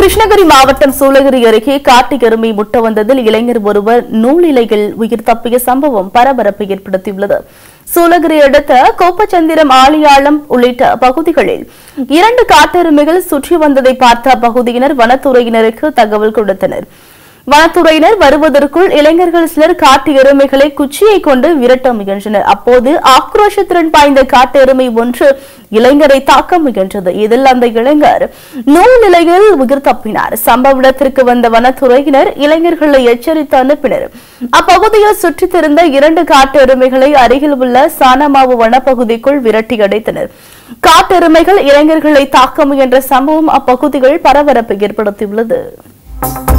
கிருஷ்ணகிரி மாவட்டம் சூளகிரி அருகே காட்டு எருமை முட்ட வந்ததில் இளைஞர் ஒருவர் நூலிலையில் உயிர் தப்பிய சம்பவம் பரபரப்பை ஏற்படுத்தியுள்ளது சூளகிரி அடுத்த கோப்பச்சந்திரம் ஆலியாளம் உள்ளிட்ட பகுதிகளில் இரண்டு காட்டெருமைகள் சுற்றி வந்ததை பார்த்த அப்பகுதியினர் வனத்துறையினருக்கு தகவல் கொடுத்தனர் வனத்துறையினர் வருவதற்குள் இளைஞர்கள் சிலர் காட்டு எருமைகளை குச்சியை கொண்டு விரட்ட முயன்றனர் அப்போது ஆக்ரோஷத்துடன் பாய்ந்த காட்டு எருமை ஒன்று இளைஞரை தாக்க முயன்றது இதில் அந்த இளைஞர் நூல் நிலையில் உயிர் தப்பினார் சம்பவ இடத்திற்கு வந்த வனத்துறையினர் இளைஞர்களை எச்சரித்து அனுப்பினர் அப்பகுதியில் சுற்றித் திரிந்த இரண்டு காட்டு எருமைகளை அருகில் உள்ள சானமாவு வனப்பகுதிக்குள் விரட்டி அடைத்தனர் காட்டெருமைகள் இளைஞர்களை தாக்க முயன்ற சம்பவம் அப்பகுதிகள் பரபரப்பை ஏற்படுத்தியுள்ளது